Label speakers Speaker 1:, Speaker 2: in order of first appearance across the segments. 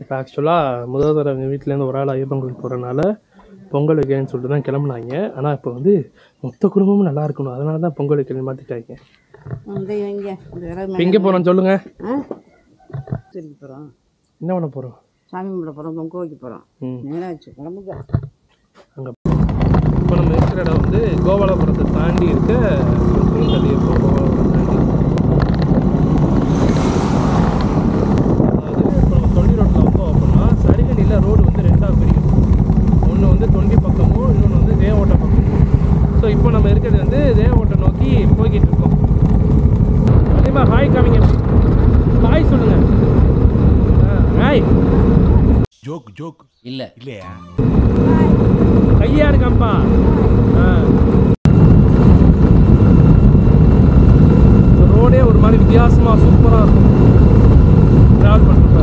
Speaker 1: இப்போ ஆக்சுவலாக முதல் தடவை எங்கள் வீட்டிலேருந்து ஒரு ஆள் ஐயப்பன் கோயில் போகிறனால பொங்கல் வைக்கிறேன்னு சொல்லிட்டு தான் கிளம்புனாங்க ஆனால் இப்போ வந்து மொத்த குடும்பமும் நல்லா இருக்கணும் அதனால தான் பொங்கல் வைக்கிறேன்னு மாற்றிட்டாங்க
Speaker 2: இந்த இங்கே இந்த விரல்
Speaker 1: இப்போ எங்கே போகிறோம் சொல்லுங்கள்
Speaker 2: ஆ திருப்பி போகிறோம்
Speaker 1: என்ன பண்ண போகிறோம்
Speaker 2: சாமி கும்பிட போகிறோம் பொங்க வைக்க போகிறோம்
Speaker 1: ம்
Speaker 2: நேராக வச்சு கிளம்புங்க
Speaker 1: அங்கே இப்போ நம்ம இருக்கிற இடம் வந்து கோபாலபுரத்தை தாண்டி இருக்க கொஞ்சம் தள்ளி இருக்கோம் கோபாலபுரம் தாண்டி அதாவது இப்போ நம்ம தொண்டி ரோட்டில் வந்தோம் அப்படின்னா சரிகனியில் ரோடு வந்து ரெண்டாக பிரியும் ஒன்று வந்து தொண்டி பக்கமும் இன்னொன்று வந்து தேவோட்டை பக்கமும் ஸோ இப்போ நம்ம இருக்கிறது வந்து தேவோட்டை நோக்கி போய்கிட்டு இருக்கோம் அதேமா ஹாய் காமிங்க ஹாய் சொல்லுங்கள் ஹாய்
Speaker 3: ஜோக் ஜோக்
Speaker 4: இல்ல
Speaker 3: இல்லையா
Speaker 1: கையாடு கம்பா ரோடே ஒரு மாதிரி வித்தியாசமா சூப்பரா இருக்கும் டிராவல் பண்ணுறப்ப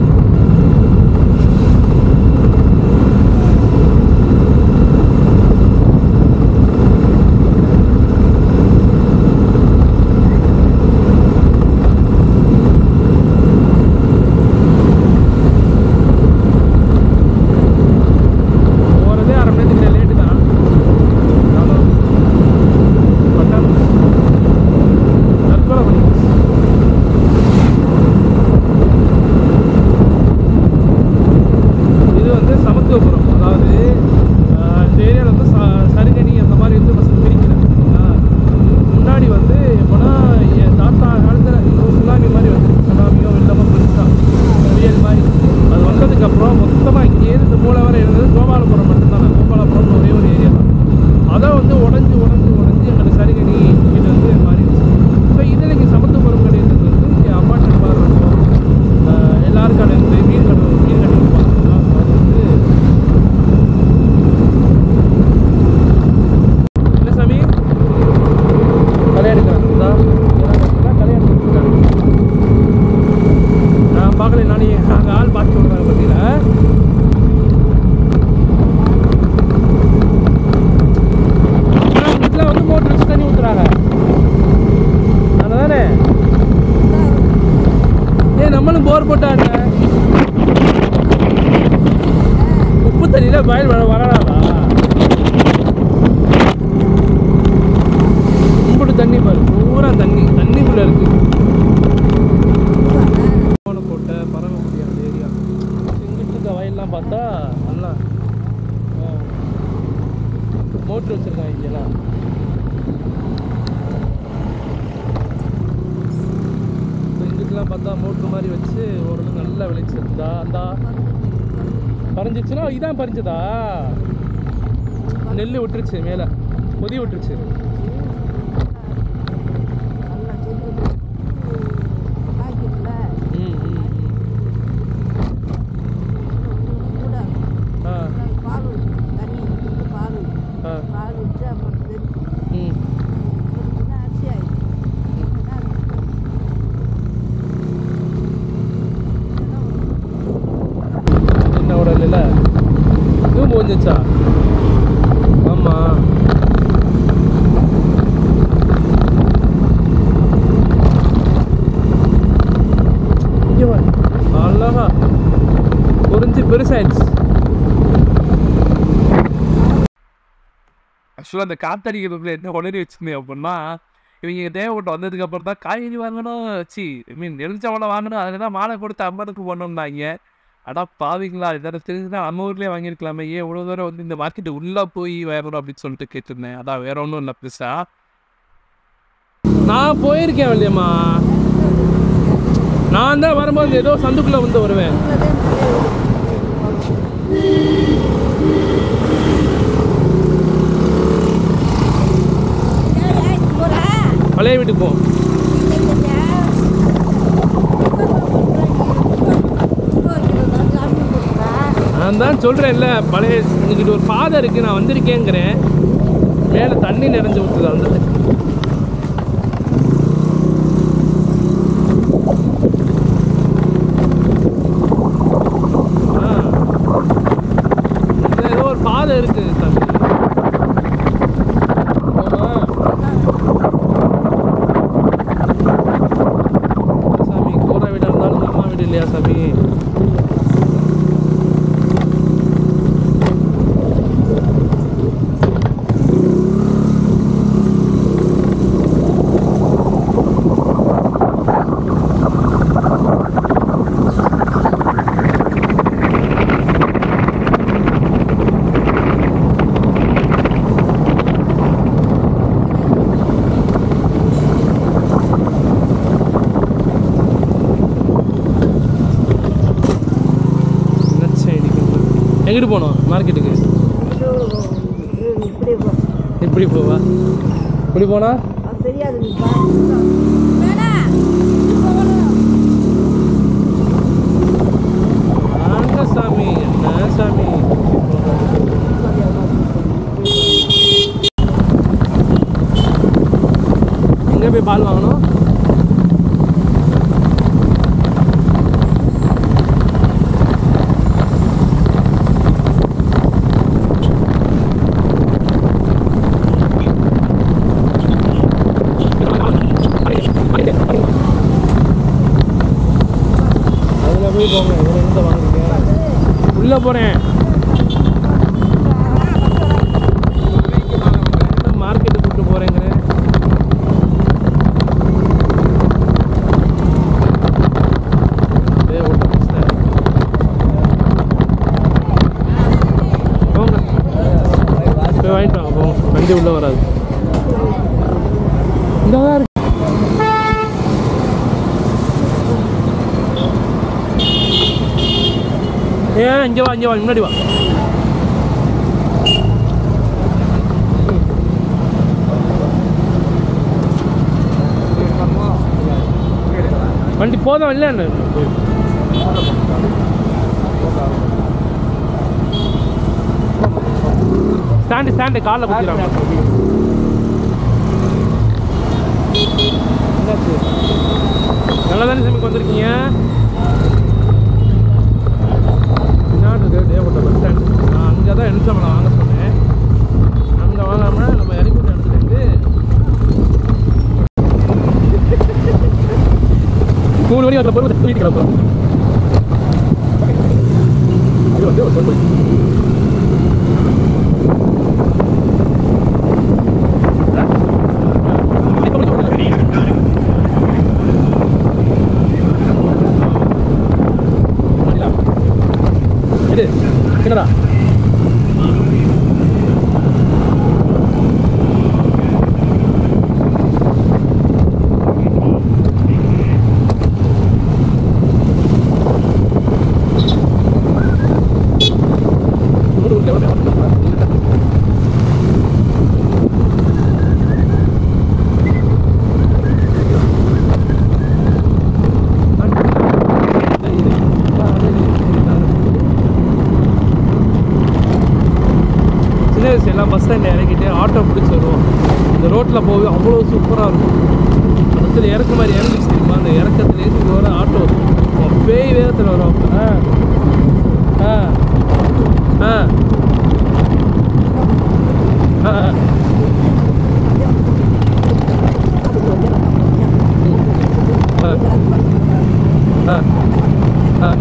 Speaker 1: போகிறதே அரை மணி நேரத்துக்கு லேட்டு தான் ஆனாலும் பட்டாளம் தற்கொலை பண்ணி இது வந்து சமத்துவபுரம் அதாவது ஆஹ், இந்த ஏரியாவில் வந்து ச சரிகனி அந்த மாதிரி வந்து ஃபஸ்ட்டு பிரிக்கல சரிங்களா? முன்னாடி வந்து எப்போனா என் தாத்தா காலத்தில் இன்னும் சுனாமி மாதிரி வந்து சுனாமியோ வெள்ளமோ பெருசா புயல் மாதிரி அது வந்ததுக்கப்புறம் மொத்தமாக இங்கேருந்து இந்த மூளை வரை இருந்தது கோபாலபுரம் மட்டும்தான் கோபாலபுரம் ஒரே ஒரு ஏரியா தான் அதை வந்து உடஞ்சி உடஞ்சி உடஞ்சி எங்களுக்கு சரிகனி இது வந்து மாறிடுச்சு ஸோ இதில் இங்கே சமத்துவபுரம் கிடையாது வந்து இங்கே அப்பார்ட்மெண்ட் மாதிரி இருக்கும் ஆஹ், எல்லாருக்கான இந்த வீடு கட்டு வீடு கட்டிருப்பாங்க அது வந்து என்ன சாமி களை எடுக்கிறாங்க களை எடுக்கிறாங்க நான் பார்க்கல நானே அங்கே ஆள் பார்த்து விடுறாங்க பார்த்தீங்களா வீட்டில் வந்து மோட்டர் வச்சு தண்ணி ஊற்றுறாங்க தானே ஏ நம்மளும் போர் போட்டாங்க உப்பு தண்ணியில் வயல் வர வரலாமா கும்பிட்டு தண்ணி பாரு பூரா தண்ணி தண்ணிக்குள்ளே இருக்கு கோட்டை பரமக்குடி அந்த ஏரியா இங்கிட்டு இருக்க வயல்லாம் பார்த்தா நல்லா மோட்ரு வச்சுருக்காங்க இங்கெல்லாம் இப்போ இங்கிட்டுலாம் பார்த்தா மோட்ரு மாதிரி வச்சு ஓரளவு நல்லா விளைச்சிருந்தா அந்தா பறிஞ்சிச்சுன்னா இதான் பறிஞ்சதா நெல் விட்டுருச்சு மேலே கொதி விட்டுருச்சு
Speaker 2: நல்லா சொல்லுது காய்க்குதுல
Speaker 1: ம் ம் ம்.
Speaker 2: கூட
Speaker 1: ஆ
Speaker 2: பால் ஊத்து. தண்ணி ஊற்றி பால் ஊத்து.
Speaker 1: ஆ
Speaker 2: பால் வச்சு அப்புறம் தெரிஞ்சு
Speaker 1: ம்
Speaker 2: அரிசி ஆயிடுச்சு
Speaker 1: என்ன உடல் இல்லை இதுவும் போஞ்சிச்சா ஆமாம் இங்கே வா அழகா பொறிஞ்சு பெருசாயிடுச்சு ஆக்சுவலாக அந்த காத்தடிக்கிறதுக்குள்ள என்ன உடனே வச்சிருந்தேன் அப்படின்னா இவங்க தேவைப்பட்டு வந்ததுக்கு அப்புறம் தான் காய்கறி வாங்கணும் சி ஐ மீன் எலுமிச்சம்பழம் வாங்கணும் அதில் தான் மாலை கொடுத்து ஐம்பதுக்கு போனோம்னாங்க அடா பாவிங்களா இதில் தெரிஞ்சுதான் நம்ம ஊர்லேயே வாங்கியிருக்கலாமே ஏன் இவ்வளோ தூரம் வந்து இந்த மார்க்கெட்டு உள்ளே போய் வரணும் அப்படின்னு சொல்லிட்டு கேட்டிருந்தேன் அதான் வேற ஒன்றும் இல்லை பெருசா நான் போயிருக்கேன் வள்ளியம்மா நான் தான் வரும்போது ஏதோ சந்துக்குள்ளே வந்து வருவேன் பழைய வீட்டுக்கு போ நான் தான் சொல்கிறேன்ல பழைய இங்கிட்டு ஒரு பாதை இருக்குது நான் வந்திருக்கேங்கிறேன் மேலே தண்ணி நிறைஞ்சு விட்டுது அந்த ஆ. இங்க ஏதோ ஒரு பாதை இருக்குது தம்பி போமா? சாமி கூரை வீடாக இருந்தாலும் நம்ம அம்மா வீடு இல்லையா சாமி எங்கிட்டு போகணும் மார்க்கெட்டுக்கு
Speaker 2: இப்படி போ
Speaker 1: இப்படி போவா இப்படி போனா
Speaker 2: அது தெரியாது நீ பா
Speaker 1: ஆண்ட சாமி என்ன சாமி எங்கே போய் பால் வாங்கணும் அதில் போய் போங்க இதில் எங்கே வாங்குறீங்க உள்ளே போகிறேன் மார்க்கெட்டு கூப்பிட்டு போகிறேங்கிறேன் போங்க போய் வாங்கிட்டு வாங்க போங்க வண்டி உள்ளே வராது இந்த தான் இருக்கு ஏன் இங்கே வா இங்கே வா முன்னாடி வா வண்டி போதும் இல்லை என்ன ஸ்டாண்டு ஸ்டாண்டு காலில் பிடிக்கிறாங்க நல்லா தானே சாமிக்கு வந்திருக்கீங்க பின்னாடி இருக்கு தேவப்பட்ட பஸ் ஸ்டாண்ட் நான் அங்கே தான் எலிசமலை வாங்க சொன்னேன் அங்கே வாங்காமல் நம்ம இறங்கிட்ட இடத்துலேருந்து மூணு மணி அதில் பொருள் வீட்டுக்கு கிளம்புறோம் இது வந்து ஒரு பொருள் இது என்னடா சின்ன வயசு எல்லாம் பஸ் ஸ்டாண்டில் இறங்கிட்டு ஆட்டோ பிடிச்சி வருவோம் இந்த ரோட்டில் போக அவ்வளோ சூப்பராக இருக்கும் பஸ்ஸில் இறக்கு மாதிரி இறங்கிச்சு தெரியுமா அந்த இறக்கத்துலேருந்து இங்கே வர ஆட்டோ அவன் பேய் வேகத்தில் வரும் ஆ ஆ ஆ ஆ ஆ. ஆ. ஆ. ஆ.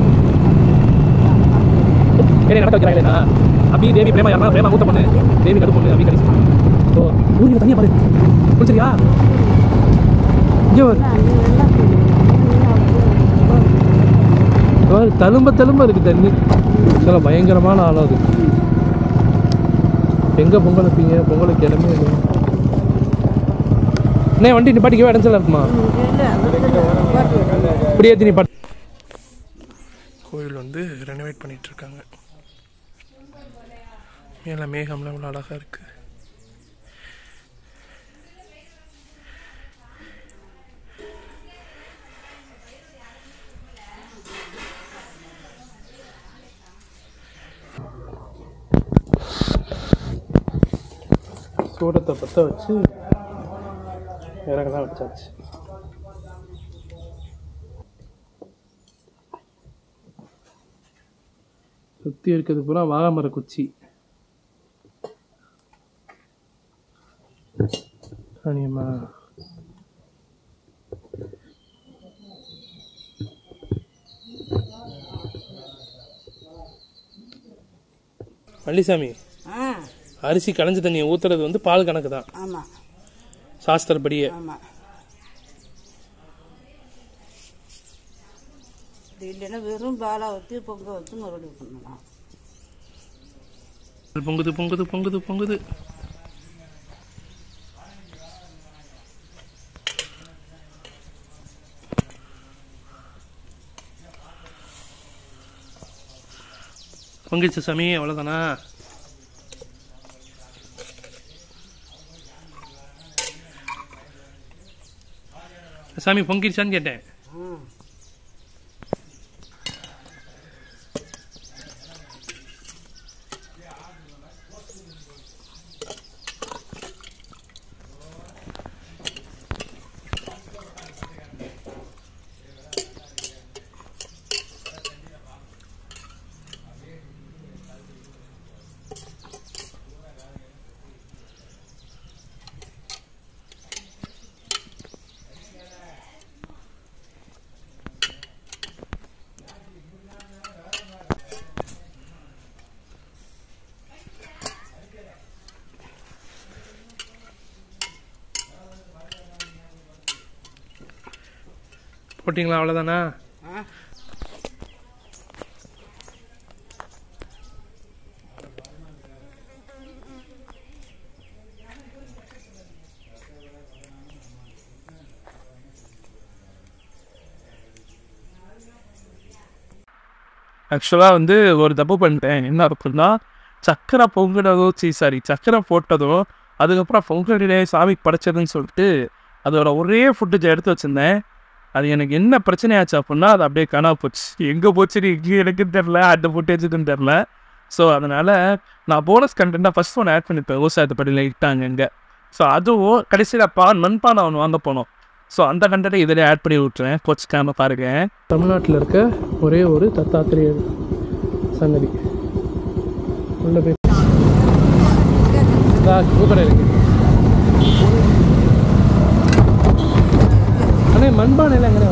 Speaker 1: என்ன நடக்க வைக்கிறாங்களா அபி தேவி பிரேமா யாரா பிரேமா மூத்த பொண்ணு தேவி கடு பொண்ணு அபி கடைசி ஓ ஊரில் தனியாக பாரு குளிச்சிரியா இங்கே வரு பாரு, தழும்ப தழும்ப இருக்கு தண்ணி சில பயங்கரமான ஆழம் அது எங்கே பொங்கல் வைப்பீங்க பொங்கலுக்கு இடமே இல்லை அண்ணே வண்டி நிப்பாட்டிக்கவே இடத்துல இருக்குமா இப்படியே ஏற்றி நிப்பாட்டி கோயில் வந்து ரெனோவேட் பண்ணிட்டு இருக்காங்க மேலே மேகம்லாம் இவ்வளோ அழகாக இருக்கு சூடத்தை பற்ற வச்சு விறகுலாம் வச்சாச்சு சுற்றி இருக்கிறது பூரா வாழைமர குச்சி அனியம்மா மல்லிசாமி
Speaker 2: ஆ
Speaker 1: அரிசி களைஞ்ச தண்ணியை ஊத்துறது வந்து பால் கணக்கு தான்
Speaker 2: ஆமாம்
Speaker 1: சாஸ்திரப்படியே
Speaker 2: ஆமாம் இது இல்லைன்னா வெறும் பாலை ஊற்றி பொங்க வச்சு மறுபடியும் பண்ணலாம்
Speaker 1: பொங்குது பொங்குது பொங்குது பொங்குது பொங்கிடுச்சு சாமி அவ்வளோதானா சாமி பொங்கிடுச்சான்னு கேட்டேன் போட்டிங்களா அவ்வளோதானா ஆக்சுவலாக வந்து ஒரு தப்பு பண்ணிட்டேன் என்ன இருக்குன்னா சக்கரை பொங்குனதோ சீ சாரி சக்கரை போட்டதோ அதுக்கப்புறம் பொங்கலிலே சாமிக்கு படைச்சதுன்னு சொல்லிட்டு அதோட ஒரே ஃபுட்டேஜ் எடுத்து வச்சுருந்தேன் அது எனக்கு என்ன பிரச்சனை ஆச்சு அப்படின்னா அது அப்படியே காணாம போச்சு எங்கே போச்சுன்னு எங்கே எனக்குன்னு தெரில அந்த ஃபுட்டேஜுக்குன்னு தெரில ஸோ அதனால் நான் போனஸ் கண்டென்ட்டாக ஃபஸ்ட் ஒன்று ஆட் பண்ணிப்பேன் விவசாயத்தை படியில் இட்டாங்க இங்கே ஸோ அதுவும் கடைசியில் பான் மண்பானை ஒன்று வாங்க போனோம் ஸோ அந்த கண்டென்ட்டை இதில் ஆட் பண்ணி விட்றேன் கோச்சிக்காம பாருங்க தமிழ்நாட்டில் இருக்க ஒரே ஒரு தத்தாத்திரிய சன்னதி உள்ள போய் பூக்கடை இருக்கு அண்ணே மண்பானையில் எங்கே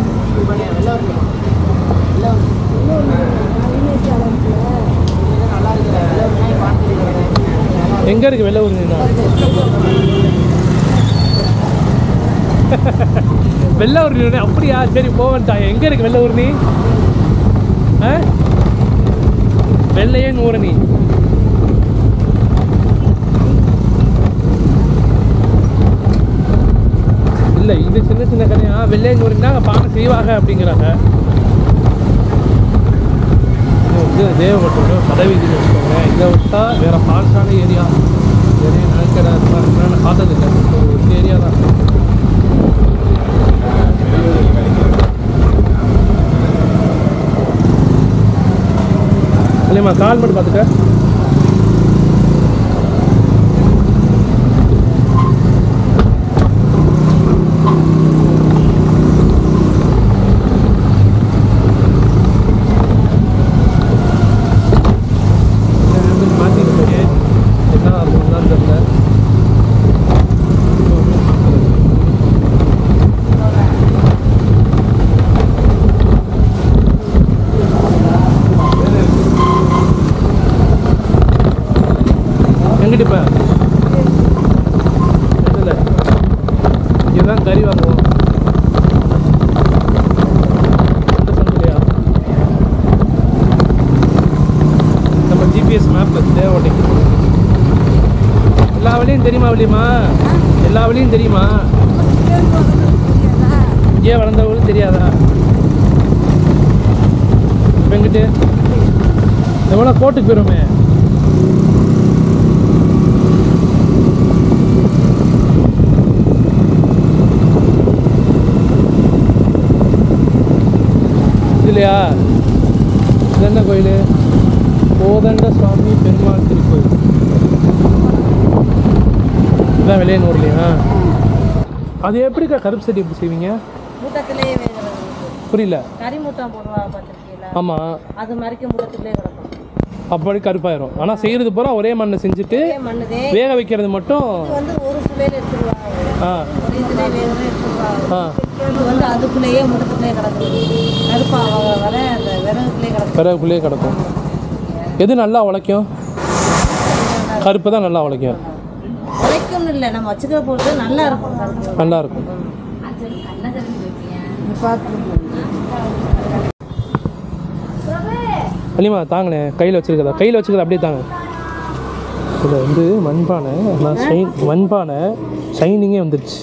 Speaker 1: எங்க இருக்கு வெள்ளை உருணினா வெள்ளை உருணி அப்படியா சரி போவன்டா எங்க இருக்கு வெள்ளை உருணி ஆ வெள்ளையே ஊரணி இல்லை இது சின்ன சின்ன கடையா வெள்ளையே ஊறினா பானை செய்வாங்க அப்படிங்கிறாங்க இது வந்து தேவப்பட்டோட பதவிக்குன்னு வச்சுக்கோங்க இதை விட்டா வேற பால்சான ஏரியா நிறைய நிலக்கடை அது மாதிரி இருக்குன்னா நான் பார்த்ததில்லை ஒரு ஏரியா தான் இல்லைம்மா கால் மட்டும் பார்த்துட்டேன் மாற்றிட்டு போய் என்ன ஆகுதுன்னு தெரியல எங்கிட்ட இப்போ இல்லை இங்கே தான் கறி வாங்குவோம் இந்த சந்தையா நம்ம ஜிபிஎஸ் மேப் தேவட்டைக்கு எல்லா வழியும் தெரியுமா வழியுமா எல்லா வழியும் தெரியுமா இங்கே வளர்ந்தவங்களும் தெரியாதா வெங்கிட்டு எவ்வளோ கோட்டுக்கு போயிருமே இதுலையா இது என்ன கோயில் கோதண்ட சுவாமி பெருமாள் திருக்கோயில் இதான் வெளியனூர்லையா அது எப்படிக்கா கருப்பு செடி எப்படி செய்வீங்க
Speaker 2: மூட்டத்திலேயே வேகிறது
Speaker 1: புரியல
Speaker 2: கறி மூட்டம் போடுவாங்க பார்த்துருக்கீங்களா
Speaker 1: ஆமாம்
Speaker 2: அது மறைக்க மூட்டத்திலே கிடக்கும்
Speaker 1: அப்படி கருப்பாயிரும் ஆனால் செய்கிறது பூரா ஒரே மண்ணை செஞ்சுட்டு
Speaker 2: இதே மண்ணுதே
Speaker 1: வேக வைக்கிறது மட்டும்
Speaker 2: இது வந்து ஒரு சுவையில் எடுத்துருவாங்க
Speaker 1: ஆ
Speaker 2: ஒரு இதுலேயே வேகவே எடுத்துருவாங்க
Speaker 1: ஆ
Speaker 2: இது வந்து அதுக்குள்ளேயே மூட்டத்துக்குள்ளேயே கிடக்குது கருப்பா அவங்க வர அந்த விறகுக்குள்ளேயே கிடக்கும்
Speaker 1: பிறகுக்குள்ளேயே கிடக்கும் எது நல்லா உழைக்கும் கருப்பு தான் நல்லா உழைக்கும்
Speaker 2: உழைக்கும்னு இல்லை நம்ம வச்சுக்கிற பொறுத்து நல்லா இருக்கும் கருப்பு
Speaker 1: நல்லா இருக்கும் அலிமா தாங்கண்ணே கையில் வச்சிருக்கதா கையில் வச்சிருக்கதா அப்படியே தாங்க இதில் வந்து மண்பானை நான் ஷைன் மண்பானை ஷைனிங்கே வந்துடுச்சு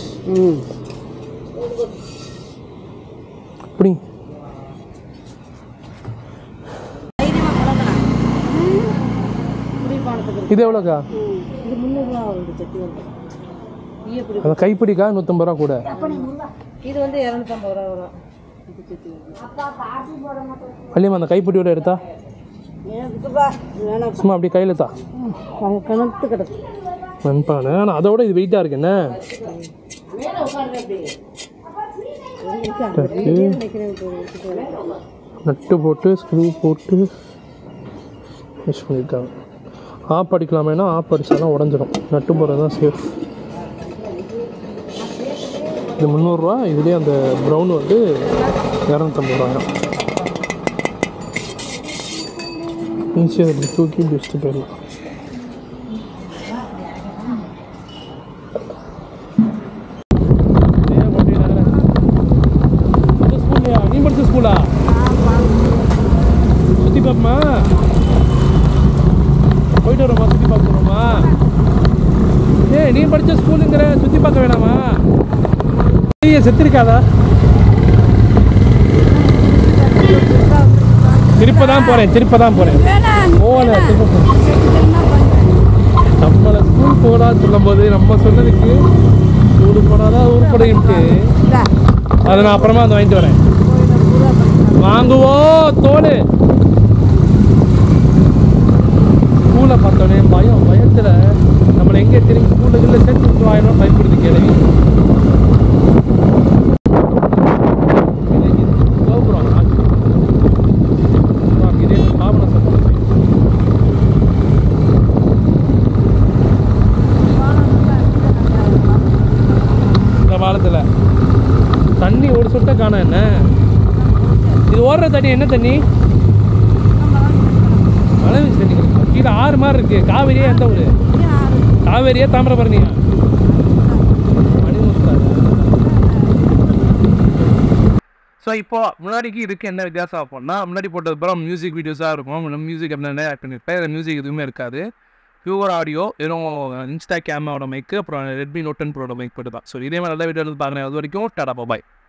Speaker 1: அப்படி
Speaker 2: தைரியமாக பழகலாம்
Speaker 1: இது எவ்வளோக்கா
Speaker 2: இது முந்நூறுரூவா வந்து சட்டி வந்து நீ எப்படி
Speaker 1: அந்த கைப்பிடிக்கா நூற்றம்பது ரூபா கூட
Speaker 2: இது வந்து இரநூத்தம்பது ரூபா வரும் இது சட்டி வந்து
Speaker 1: வள்ளியம்மா அந்த கைப்பிடியோட எடுத்தா
Speaker 2: வேணாம்
Speaker 1: சும்மா அப்படியே கையில் தா
Speaker 2: அவங்க கணத்து கிடக்கு
Speaker 1: மண்பானை ஆனால் அதோட இது வெயிட்டாக இருக்கு என்ன நட்டு போட்டு ஸ்க்ரூ போட்டு யூஸ் பண்ணியிருக்காங்க ஆப் அடிக்கலாமேனா ஆப் அடிச்சாலும் உடஞ்சிரும் நட்டு போடுறது தான் சேஃப் இது முந்நூறுரூவா இதுலேயே அந்த ப்ரௌன் வந்து இரநூத்தம்பது ரூபாயும் ஈஸியாக இப்படி தூக்கி இப்படி வச்சுட்டு போயிடலாம் ஸ்கூல்லையா நீ படிச்ச ஸ்கூலா சுற்றி பார்ப்போமா போயிட்டு வரோமா சுற்றி பார்க்க போகிறோமா ஏ நீ படித்த ஸ்கூலுங்கிற சுற்றி பார்க்க வேணாமா ஐயா செத்துருக்காதா திருப்ப தான் போகிறேன் திருப்ப தான் போகிறேன் போகல திருப்ப போகிறேன் நம்மளை ஸ்கூல் போடா சொல்லும்போது நம்ம சொன்னதுக்கு ஸ்கூல் போனாதான் உருப்படைன்ட்டு அதை நான் அப்புறமா வந்து வாங்கிட்டு வரேன் வாங்குவோம் தோல் ஸ்கூலை பார்த்தோன்னே பயம் பயத்தில் நம்மளை எங்கே திரும்பி ஸ்கூலுக்குள்ள சேர்த்து விட்டுருவாயிரம் பயப்படுது கேள்வி கோபுரம் இதே பாவனை சத்தம் இந்த காலத்தில் தண்ணி ஒரு சொட்ட காண என்ன இது ஓடுற தண்ணி என்ன தண்ணி மழை வீச்சு தண்ணி கிடைக்கும். கீழே ஆறு மாதிரி இருக்கு காவேரியா எந்த ஊர் காவேரியா தாமிரபரணியா ஸோ இப்போ முன்னாடிக்கு இதுக்கு என்ன வித்தியாசம் அப்படின்னா முன்னாடி போட்டது அப்புறம் மியூசிக் வீடியோஸாக இருக்கும் மியூசிக் அப்படின்னு ஆட் பண்ணியிருப்பேன் மியூசிக் எதுவுமே இருக்காது பியூர் ஆடியோ வெறும் இன்ஸ்டா கேமராவோட மைக்கு அப்புறம் ரெட்மி நோட் டென் ப்ரோட மைக் போட்டு தான் ஸோ இதே மாதிரி நல்ல வீடியோ பார்க்குறேன் அது வரைக்கும் டாடா பாய்